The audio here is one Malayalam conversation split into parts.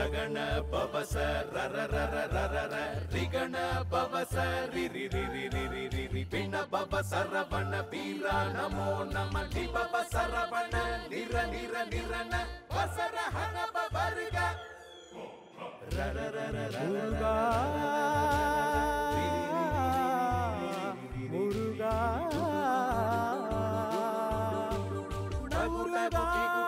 ರಗಣ ಪವಸ ರರ ರರ ರರ ರ ರಿಗಣ ಪವಸ ರಿ ರಿ ರಿ ರಿ ರಿ ರಿ ರಿ ರಿ ಪಿಣ ಪವ ಸರವಣ ಪೀರ ನಮೋ ನಮ ಲಿ ಪವ ಸರವಣ ನಿರ ನಿರ ನಿರನ ವಸರ ಹನ ಪವರ್ಗ ರರ ರರ ರರ முருகா முருகா முருகா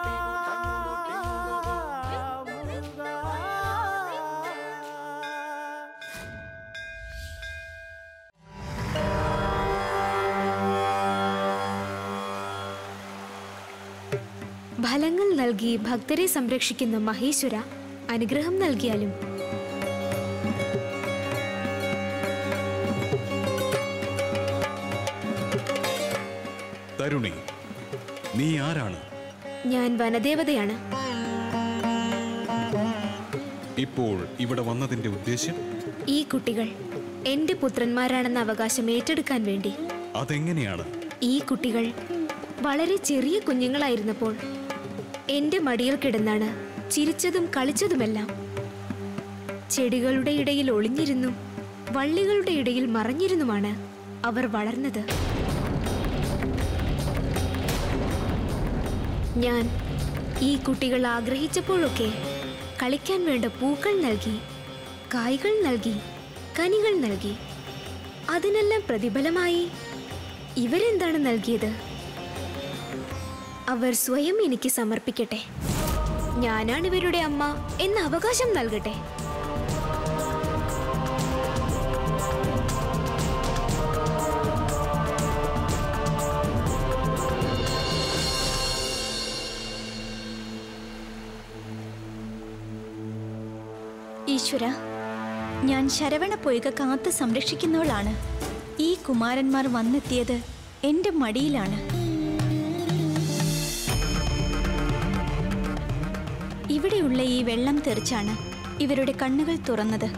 முருகா ഫലങ്ങൾ നൽകി ഭക്തരെ സംരക്ഷിക്കുന്ന മഹേശ്വര അനുഗ്രഹം നൽകിയാലും തരുണി നീ ആരാണ് ഞാൻ വനദേവതയാണ് ഇപ്പോൾ ഇവിടെ വന്നതിന്റെ ഉദ്ദേശ്യം ഈ കുട്ടികൾ എന്റെ പുത്രന്മാരാണെന്ന അവകാശം ഏറ്റെടുക്കാൻ വേണ്ടി അതെങ്ങനെയാണ് ഈ കുട്ടികൾ വളരെ ചെറിയ കുഞ്ഞുങ്ങളായിരുന്നപ്പോൾ എന്റെ മടിയിൽ കിടന്നാണ് ചിരിച്ചതും കളിച്ചതുമെല്ലാം ചെടികളുടെ ഇടയിൽ ഒളിഞ്ഞിരുന്നും വള്ളികളുടെ ഇടയിൽ മറഞ്ഞിരുന്നുമാണ് അവർ വളർന്നത് ഞാൻ ഈ കുട്ടികൾ ആഗ്രഹിച്ചപ്പോഴൊക്കെ കളിക്കാൻ വേണ്ട പൂക്കൾ നൽകി കായ്കൾ നൽകി കനികൾ നൽകി അതിനെല്ലാം പ്രതിഫലമായി ഇവരെന്താണ് നൽകിയത് അവർ സ്വയം എനിക്ക് സമർപ്പിക്കട്ടെ ഞാനാണ് ഇവരുടെ അമ്മ എന്ന അവകാശം നൽകട്ടെ ഈശ്വര ഞാൻ ശരവണ പൊയ്ക കാത്ത് സംരക്ഷിക്കുന്നവളാണ് ഈ കുമാരന്മാർ വന്നെത്തിയത് എന്റെ മടിയിലാണ് ഇവിടെയുള്ള ഈ വെള്ളം തെറിച്ചാണ് ഇവരുടെ കണ്ണുകൾ തുറന്നത്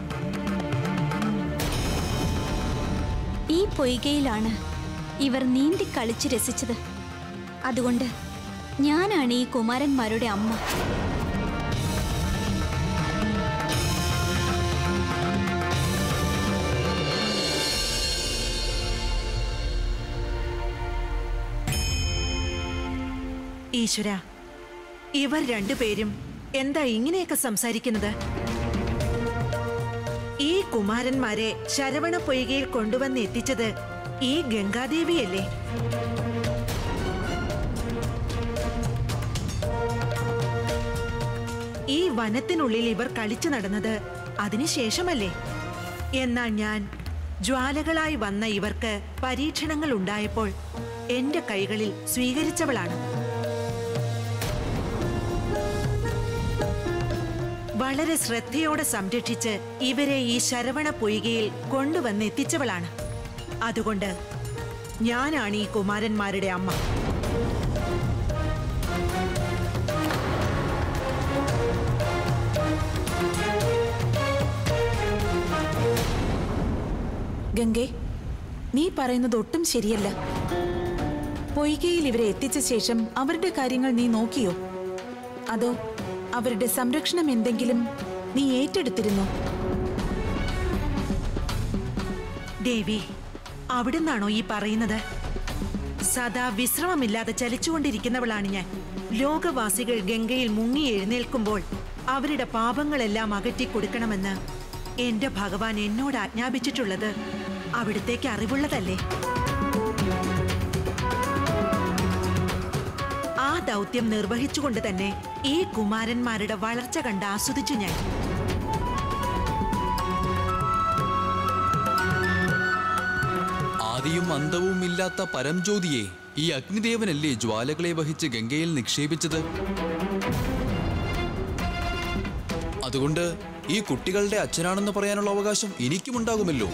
ഈ പൊയ്കയിലാണ് ഇവർ നീന്തി കളിച്ച് രസിച്ചത് അതുകൊണ്ട് ഞാനാണ് ഈ കുമാരന്മാരുടെ അമ്മ ഈശ്വര ഇവർ രണ്ടുപേരും എന്താ ഇങ്ങനെയൊക്കെ സംസാരിക്കുന്നത് ഈ കുമാരന്മാരെ ശരവണ പൊയ്കയിൽ കൊണ്ടുവന്ന് എത്തിച്ചത് ഈ ഗംഗാദേവിയല്ലേ ഈ വനത്തിനുള്ളിൽ ഇവർ കളിച്ചു നടന്നത് അതിനുശേഷമല്ലേ എന്നാൽ ഞാൻ ജ്വാലകളായി വന്ന ഇവർക്ക് പരീക്ഷണങ്ങൾ ഉണ്ടായപ്പോൾ എന്റെ കൈകളിൽ സ്വീകരിച്ചവളാണ് വളരെ ശ്രദ്ധയോടെ സംരക്ഷിച്ച് ഇവരെ ഈ ശരവണ പൊയ്കയിൽ കൊണ്ടുവന്നെത്തിച്ചവളാണ് അതുകൊണ്ട് ഞാനാണ് ഈ കുമാരന്മാരുടെ അമ്മ ഗംഗെ നീ പറയുന്നത് ഒട്ടും ശരിയല്ല പൊയ്കയിൽ ഇവരെ എത്തിച്ച ശേഷം അവരുടെ കാര്യങ്ങൾ നീ നോക്കിയോ അതോ അവരുടെ സംരക്ഷണം എന്തെങ്കിലും നീ ഏറ്റെടുത്തിരുന്നോ ദേവി അവിടുന്നാണോ ഈ പറയുന്നത് സദാ വിശ്രമമില്ലാതെ ചലിച്ചുകൊണ്ടിരിക്കുന്നവളാണ് ഞാൻ ലോകവാസികൾ ഗംഗയിൽ മുങ്ങി എഴുന്നേൽക്കുമ്പോൾ അവരുടെ പാപങ്ങളെല്ലാം അകറ്റി കൊടുക്കണമെന്ന് എന്റെ ഭഗവാൻ എന്നോട് ആജ്ഞാപിച്ചിട്ടുള്ളത് അവിടത്തേക്ക് അറിവുള്ളതല്ലേ ആ ദൗത്യം നിർവഹിച്ചുകൊണ്ട് തന്നെ ഈ കുമാരന്മാരുടെ വളർച്ച കണ്ട് ആസ്വദിച്ചു ഞാൻ ആദിയും അന്തവും ഇല്ലാത്ത പരംജ്യോതിയെ ഈ അഗ്നിദേവനല്ലേ ജ്വാലകളെ വഹിച്ച് ഗംഗയിൽ നിക്ഷേപിച്ചത് അതുകൊണ്ട് ഈ കുട്ടികളുടെ അച്ഛനാണെന്ന് പറയാനുള്ള അവകാശം എനിക്കുമുണ്ടാകുമല്ലോ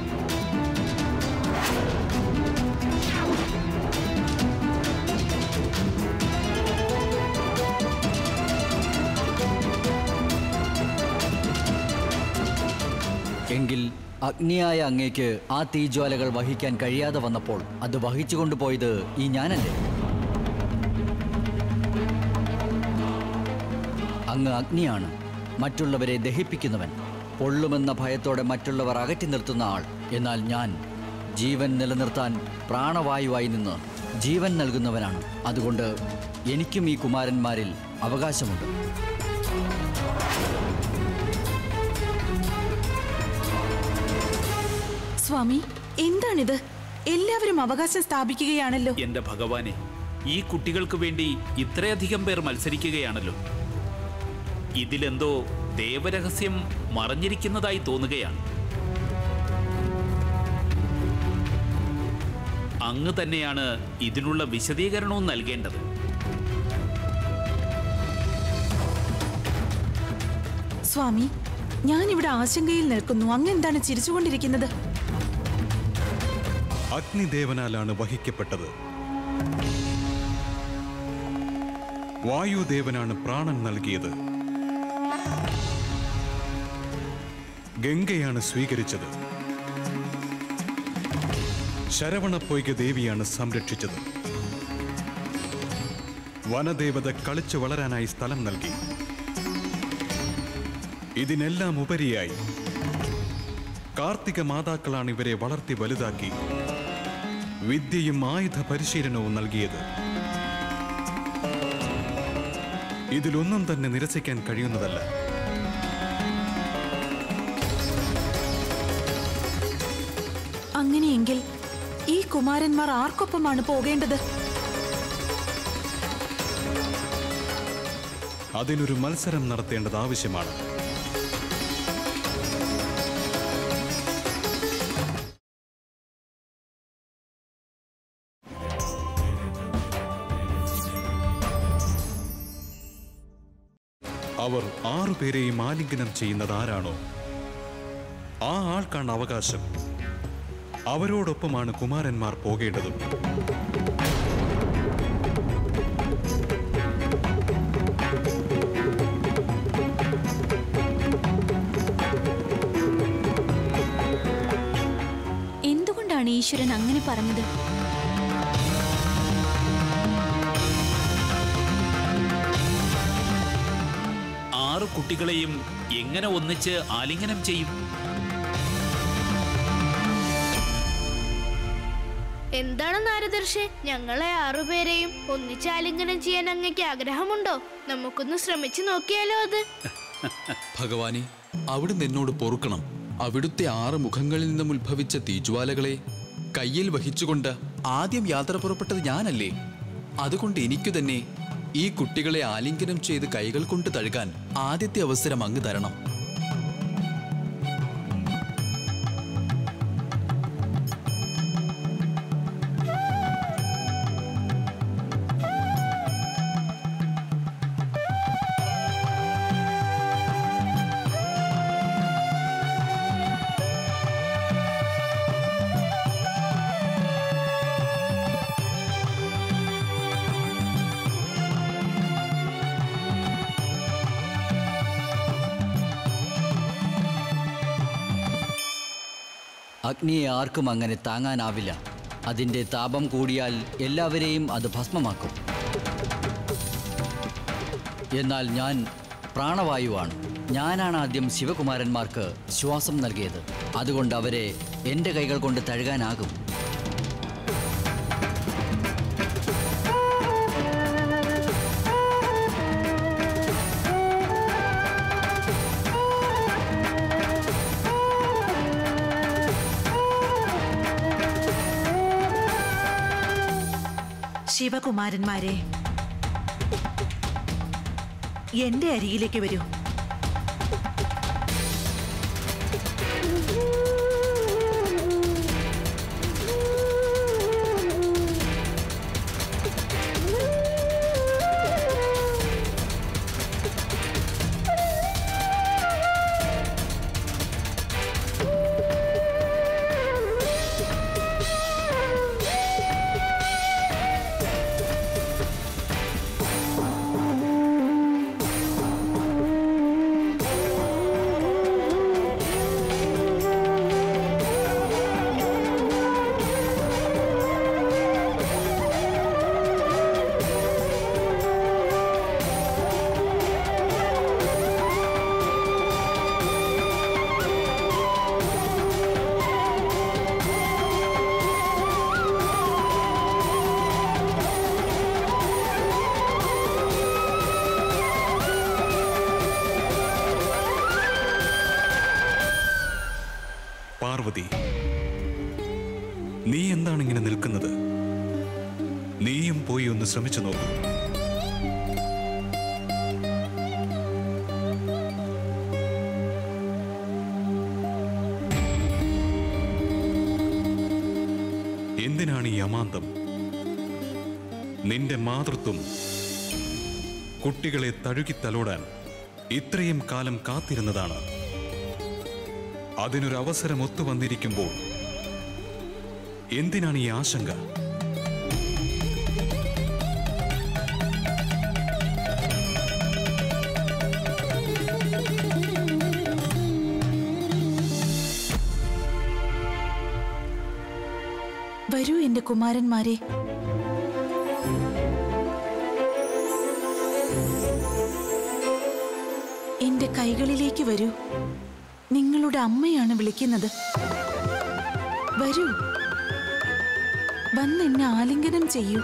എങ്കിൽ അഗ്നിയായ അങ്ങേക്ക് ആ തീജ്വാലകൾ വഹിക്കാൻ കഴിയാതെ വന്നപ്പോൾ അത് വഹിച്ചുകൊണ്ടുപോയത് ഈ ഞാനല്ലേ അങ്ങ് അഗ്നിയാണ് മറ്റുള്ളവരെ ദഹിപ്പിക്കുന്നവൻ പൊള്ളുമെന്ന ഭയത്തോടെ മറ്റുള്ളവർ അകറ്റി നിർത്തുന്ന ആൾ എന്നാൽ ഞാൻ ജീവൻ നിലനിർത്താൻ പ്രാണവായുവായി നിന്ന് ജീവൻ നൽകുന്നവനാണ് അതുകൊണ്ട് എനിക്കും ഈ കുമാരന്മാരിൽ അവകാശമുണ്ട് സ്വാമി എന്താണിത് എല്ലാവരും അവകാശം സ്ഥാപിക്കുകയാണല്ലോ എന്റെ ഭഗവാനെ ഈ കുട്ടികൾക്ക് വേണ്ടി ഇത്രയധികം പേർ മത്സരിക്കുകയാണല്ലോ ഇതിലെന്തോ ദേവരഹസ്യം മറഞ്ഞിരിക്കുന്നതായി തോന്നുകയാണ് അങ്ങ് തന്നെയാണ് ഇതിനുള്ള വിശദീകരണവും നൽകേണ്ടത് സ്വാമി ഞാൻ ഇവിടെ ആശങ്കയിൽ നിൽക്കുന്നു അങ്ങ് എന്താണ് ചിരിച്ചുകൊണ്ടിരിക്കുന്നത് അഗ്നിദേവനാലാണ് വഹിക്കപ്പെട്ടത് വായുദേവനാണ് പ്രാണൻ നൽകിയത് ഗംഗയാണ് സ്വീകരിച്ചത് ശരവണപ്പൊയ്ക ദേവിയാണ് സംരക്ഷിച്ചത് വനദേവത കളിച്ചു വളരാനായി സ്ഥലം നൽകി ഇതിനെല്ലാം ഉപരിയായി കാർത്തിക മാതാക്കളാണ് ഇവരെ വളർത്തി വലുതാക്കി വിദ്യയും ആയുധ പരിശീലനവും നൽകിയത് ഇതിലൊന്നും തന്നെ നിരസിക്കാൻ കഴിയുന്നതല്ല അങ്ങനെയെങ്കിൽ ഈ കുമാരന്മാർ ആർക്കൊപ്പമാണ് പോകേണ്ടത് അതിനൊരു മത്സരം നടത്തേണ്ടത് ആവശ്യമാണ് അവർ ആറുപേരെയും ആലിംഗനം ചെയ്യുന്നത് ആരാണോ ആ ആൾക്കാണ് അവകാശം അവരോടൊപ്പമാണ് കുമാരന്മാർ പോകേണ്ടതും എന്തുകൊണ്ടാണ് ഈശ്വരൻ അങ്ങനെ പറഞ്ഞത് ആറ് കുട്ടികളെയും എങ്ങനെ ഒന്നിച്ച് ആലിംഗനം ചെയ്യും എന്താണ് നാരദർശി ഞങ്ങളെ ആറുപേരെയും ഒന്നിച്ചാലിംഗനം ചെയ്യാൻ അങ്ങക്ക് ആഗ്രഹമുണ്ടോ നമുക്കൊന്ന് ശ്രമിച്ചു നോക്കിയാലോ അത് ഭഗവാനെ അവിടുന്ന് എന്നോട് പൊറുക്കണം അവിടുത്തെ ആറ് മുഖങ്ങളിൽ നിന്നും ഉത്ഭവിച്ച തീജ്വാലകളെ കയ്യിൽ വഹിച്ചുകൊണ്ട് ആദ്യം യാത്ര പുറപ്പെട്ടത് ഞാനല്ലേ അതുകൊണ്ട് എനിക്കു തന്നെ ഈ കുട്ടികളെ ആലിംഗനം ചെയ്ത് കൈകൾ കൊണ്ട് തഴുകാൻ ആദ്യത്തെ അവസരം അങ്ങ് തരണം അഗ്നിയെ ആർക്കും അങ്ങനെ താങ്ങാനാവില്ല അതിൻ്റെ താപം കൂടിയാൽ എല്ലാവരെയും അത് ഭസ്മമാക്കും എന്നാൽ ഞാൻ പ്രാണവായുവാണ് ഞാനാണ് ആദ്യം ശിവകുമാരന്മാർക്ക് ശ്വാസം നൽകിയത് അതുകൊണ്ട് അവരെ എൻ്റെ കൈകൾ കൊണ്ട് തഴുകാനാകും ശിവകുമാരന്മാരെ എന്റെ അരികിലേക്ക് വരൂ നീ എന്താണ് ഇങ്ങനെ നിൽക്കുന്നത് നീയും പോയി ഒന്ന് ശ്രമിച്ചു നോക്കൂ എന്തിനാണ് ഈ അമാന്തം നിന്റെ മാതൃത്വം കുട്ടികളെ തഴുകി തലോടാൻ ഇത്രയും കാലം കാത്തിരുന്നതാണ് അതിനൊരു അവസരം ഒത്തുവന്നിരിക്കുമ്പോൾ എന്തിനാണ് ഈ ആശങ്ക വരൂ എന്റെ കുമാരന്മാരെ എന്റെ കൈകളിലേക്ക് വരൂ നിങ്ങളുടെ അമ്മയാണ് വിളിക്കുന്നത് വരൂ വന്ന് എന്നെ ആലിംഗനം ചെയ്യൂ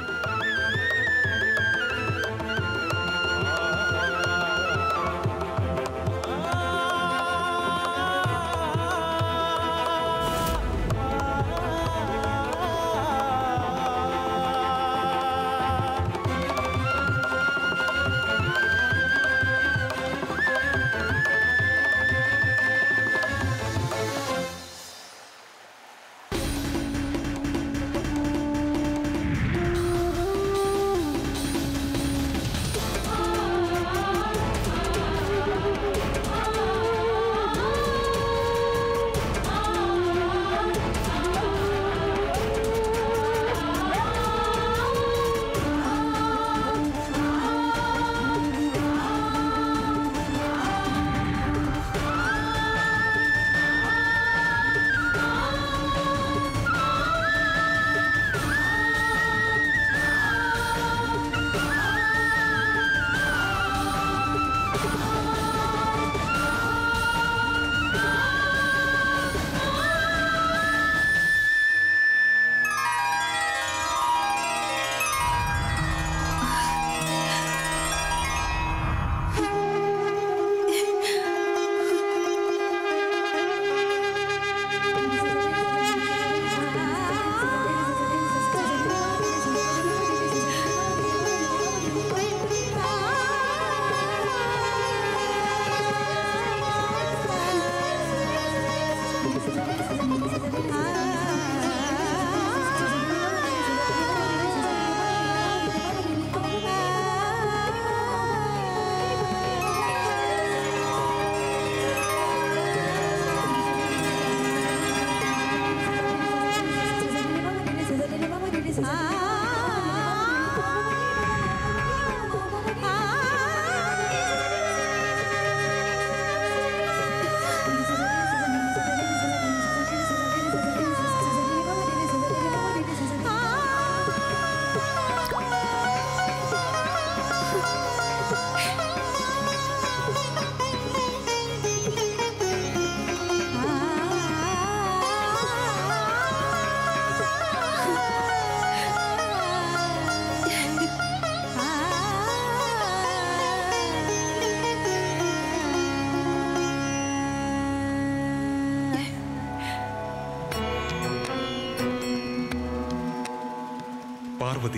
പാർവതി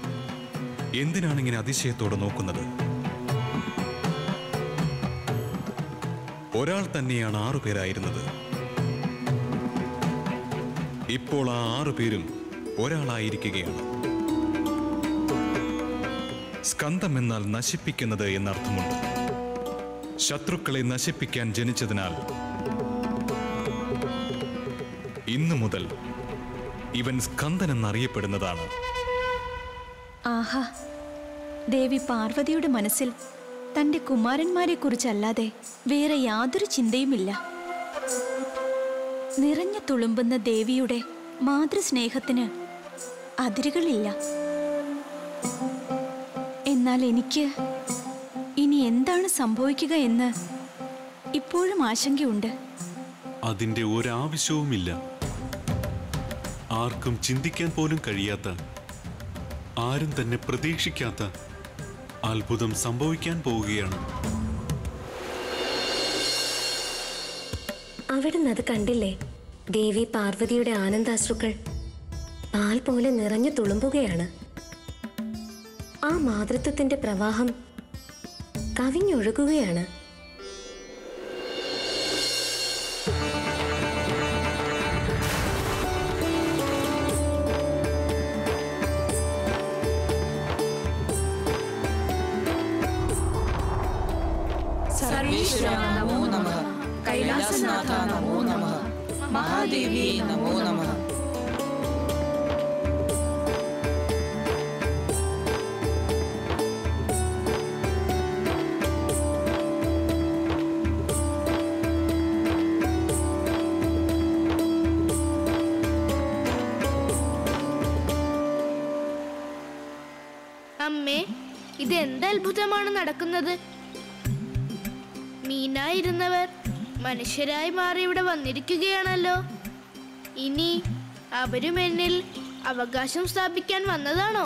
എന്തിനാണ് ഇങ്ങനെ അതിശയത്തോടെ നോക്കുന്നത് ഒരാൾ തന്നെയാണ് ആറുപേരായിരുന്നത് ഇപ്പോൾ ആ ആറുപേരും ഒരാളായിരിക്കുകയാണ് സ്കന്ധം എന്നാൽ നശിപ്പിക്കുന്നത് എന്നർത്ഥമുണ്ട് ശത്രുക്കളെ നശിപ്പിക്കാൻ ജനിച്ചതിനാൽ ഇന്നു മുതൽ ഇവൻ സ്കന്ദൻ എന്നറിയപ്പെടുന്നതാണ് ആഹാ ദേവി പാർവതിയുടെ മനസ്സിൽ തന്റെ കുമാരന്മാരെ കുറിച്ചല്ലാതെ വേറെ യാതൊരു ചിന്തയുമില്ല നിറഞ്ഞു തുളുമ്പുന്ന ദേവിയുടെ മാതൃസ്നേഹത്തിന് അതിരുകളില്ല എന്നാൽ എനിക്ക് ഇനി എന്താണ് സംഭവിക്കുക എന്ന് ഇപ്പോഴും ആശങ്കയുണ്ട് അതിന്റെ ഒരാവശ്യവുമില്ല ആർക്കും ചിന്തിക്കാൻ പോലും കഴിയാത്ത ആരും തന്നെ പ്രതീക്ഷിക്കാത്ത അത്ഭുതം സംഭവിക്കാൻ പോവുകയാണ് അവിടുന്ന് അത് കണ്ടില്ലേ ദേവി പാർവതിയുടെ ആനന്ദാശ്രുക്കൾ പാൽ പോലെ നിറഞ്ഞു തുളുമ്പുകയാണ് ആ മാതൃത്വത്തിന്റെ പ്രവാഹം കവിഞ്ഞൊഴുകുകയാണ് സർവേശ്വര നമോ നമ കൈലാസനാഥ നമോ നമ മഹാദേവി നമോ നമ അമ്മേ ഇത് എന്ത് അത്ഭുതമാണ് നടക്കുന്നത് മീനായിരുന്നവർ മനുഷ്യരായി മാറി ഇവിടെ വന്നിരിക്കുകയാണല്ലോ ഇനി അവരും എന്നിൽ അവകാശം സ്ഥാപിക്കാൻ വന്നതാണോ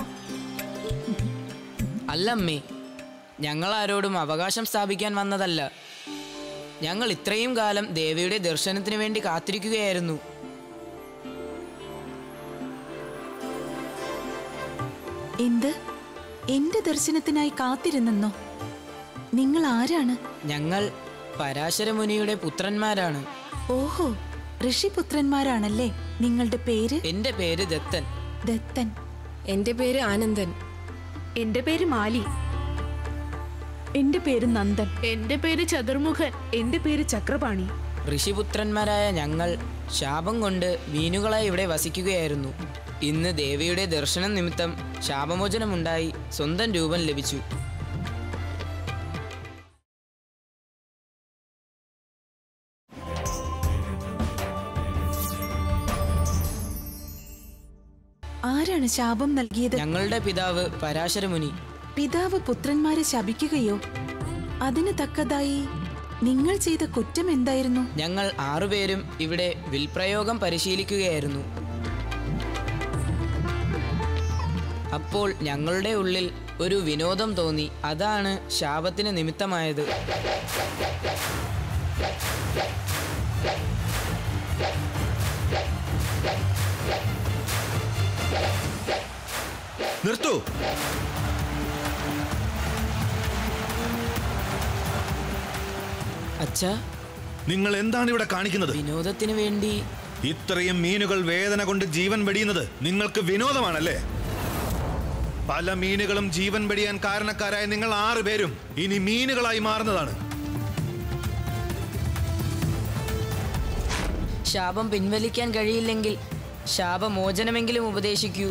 അല്ലമ്മേ ഞങ്ങൾ ആരോടും അവകാശം സ്ഥാപിക്കാൻ വന്നതല്ല ഞങ്ങൾ ഇത്രയും കാലം ദേവിയുടെ ദർശനത്തിന് വേണ്ടി കാത്തിരിക്കുകയായിരുന്നു എന്ത് എന്റെ ദർശനത്തിനായി കാത്തിരുന്നെന്നോ നിങ്ങൾ ആരാണ് ഞങ്ങൾ പരാശരമുനിയുടെ പുത്രന്മാരാണ് ഓഹോ ഋഷിപുത്രന്മാരാണല്ലേ നിങ്ങളുടെ പേര് എന്റെ പേര് ദത്തൻ ദത്തൻ എന്റെ പേര് ആനന്ദൻ എന്റെ പേര് മാലി എന്റെ പേര് നന്ദൻ എന്റെ പേര് ചതുർമുഖൻ എന്റെ പേര് ചക്രപാണി ഋഷിപുത്രന്മാരായ ഞങ്ങൾ ശാപം കൊണ്ട് മീനുകളായി ഇവിടെ വസിക്കുകയായിരുന്നു ഇന്ന് ദേവിയുടെ ദർശനം നിമിത്തം ശാപമോചനമുണ്ടായി സ്വന്തം രൂപം ലഭിച്ചു ആരാണ് ശാപം നൽകിയത് ഞങ്ങളുടെ പിതാവ് പരാശരമുനി പിതാവ് പുത്രന്മാരെ ശപിക്കുകയോ അതിന് തക്കതായി നിങ്ങൾ ചെയ്ത കുറ്റം എന്തായിരുന്നു ഞങ്ങൾ ആറുപേരും ഇവിടെ വിൽപ്രയോഗം പരിശീലിക്കുകയായിരുന്നു അപ്പോൾ ഞങ്ങളുടെ ഉള്ളിൽ ഒരു വിനോദം തോന്നി അതാണ് ശാപത്തിന് നിമിത്തമായത് നിർത്തൂ അച്ഛാ നിങ്ങൾ എന്താണ് ഇവിടെ കാണിക്കുന്നത് വിനോദത്തിന് വേണ്ടി ഇത്രയും മീനുകൾ വേദന കൊണ്ട് ജീവൻ വെടിയുന്നത് നിങ്ങൾക്ക് വിനോദമാണല്ലേ പല മീനുകളും ജീവൻ വെടിയാൻ കാരണക്കാരായ നിങ്ങൾ ആറ് പേരും ഇനി മീനുകളായി മാറുന്നതാണ് ശാപം പിൻവലിക്കാൻ കഴിയില്ലെങ്കിൽ ശാപമോചനമെങ്കിലും ഉപദേശിക്കൂ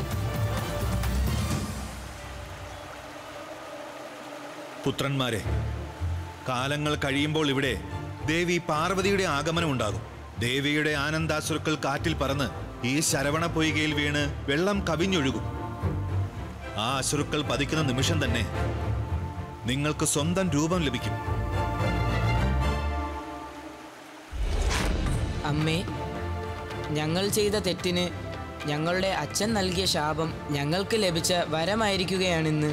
പുത്രന്മാരെ കാലങ്ങൾ കഴിയുമ്പോൾ ഇവിടെ ദേവി പാർവതിയുടെ ആഗമനം ഉണ്ടാകും ദേവിയുടെ ആനന്ദാശ്രുക്കൾ കാറ്റിൽ പറന്ന് ഈ ശരവണ പൊയ്കയിൽ വീണ് വെള്ളം കവിഞ്ഞൊഴുകും ആ അശ്രുക്കൾ പതിക്കുന്ന നിമിഷം തന്നെ നിങ്ങൾക്ക് സ്വന്തം രൂപം ലഭിക്കും അമ്മേ ഞങ്ങൾ ചെയ്ത തെറ്റിന് ഞങ്ങളുടെ അച്ഛൻ നൽകിയ ശാപം ഞങ്ങൾക്ക് ലഭിച്ച വരമായിരിക്കുകയാണിന്ന്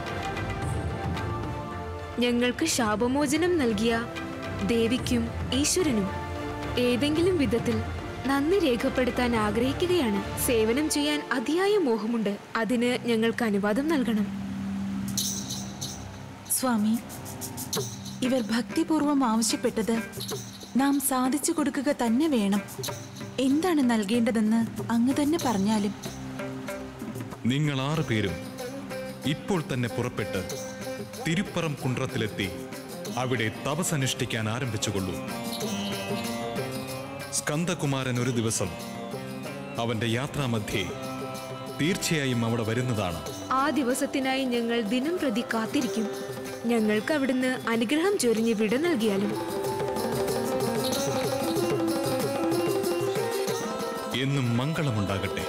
ഞങ്ങൾക്ക് ശാപമോചനം നൽകിയ ദേവിക്കും ഈശ്വരനും ഏതെങ്കിലും വിധത്തിൽ നന്ദി രേഖപ്പെടുത്താൻ ആഗ്രഹിക്കുകയാണ് സേവനം ചെയ്യാൻ അതിയായ മോഹമുണ്ട് അതിന് ഞങ്ങൾക്ക് അനുവാദം നൽകണം സ്വാമി ഇവർ ഭക്തിപൂർവം ആവശ്യപ്പെട്ടത് നാം സാധിച്ചു കൊടുക്കുക തന്നെ വേണം എന്താണ് നൽകേണ്ടതെന്ന് അങ്ങ് തന്നെ പറഞ്ഞാലും നിങ്ങൾ ആറ് പേരും ഇപ്പോൾ തന്നെ പുറപ്പെട്ട് തിരുപ്പറം കുണ്ട്രത്തിലെത്തി അവിടെ തപസനുഷ്ഠിക്കാൻ ആരംഭിച്ചുകൊള്ളൂ സ്കന്ദകുമാരൻ ഒരു ദിവസം അവന്റെ യാത്രാമധ്യേ തീർച്ചയായും അവിടെ വരുന്നതാണ് ആ ദിവസത്തിനായി ഞങ്ങൾ ദിനം പ്രതി കാത്തിരിക്കും ഞങ്ങൾക്ക് അവിടുന്ന് അനുഗ്രഹം ചൊരിഞ്ഞ് വിട നൽകിയാലും എന്നും മംഗളമുണ്ടാകട്ടെ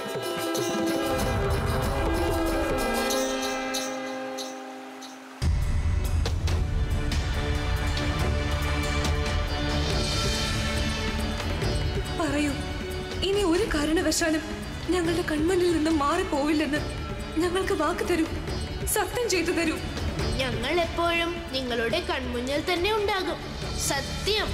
പറയൂ ഇനി ഒരു കാരണവശാലും ഞങ്ങളുടെ കൺമുന്നിൽ നിന്ന് മാറിപ്പോവില്ലെന്ന് ഞങ്ങൾക്ക് വാക്ക് തരൂ സത്യം ചെയ്തു തരൂ ഞങ്ങൾ എപ്പോഴും നിങ്ങളുടെ കൺമുന്നിൽ തന്നെ ഉണ്ടാകും സത്യം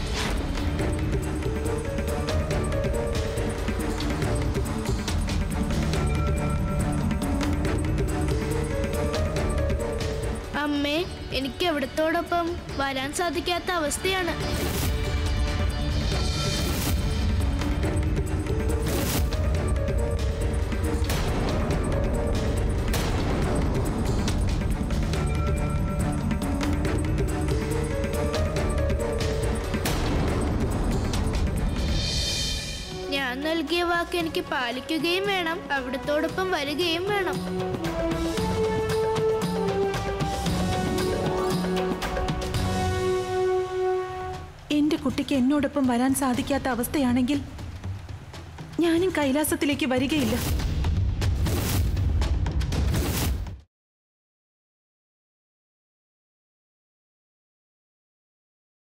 അമ്മേ എനിക്ക് അവിടത്തോടൊപ്പം വരാൻ സാധിക്കാത്ത അവസ്ഥയാണ് ഞാൻ നൽകിയ വാക്ക് എനിക്ക് പാലിക്കുകയും വേണം അവിടത്തോടൊപ്പം വരികയും വേണം എന്റെ കുട്ടിക്ക് എന്നോടൊപ്പം വരാൻ സാധിക്കാത്ത അവസ്ഥയാണെങ്കിൽ ഞാനും കൈലാസത്തിലേക്ക് വരികയില്ല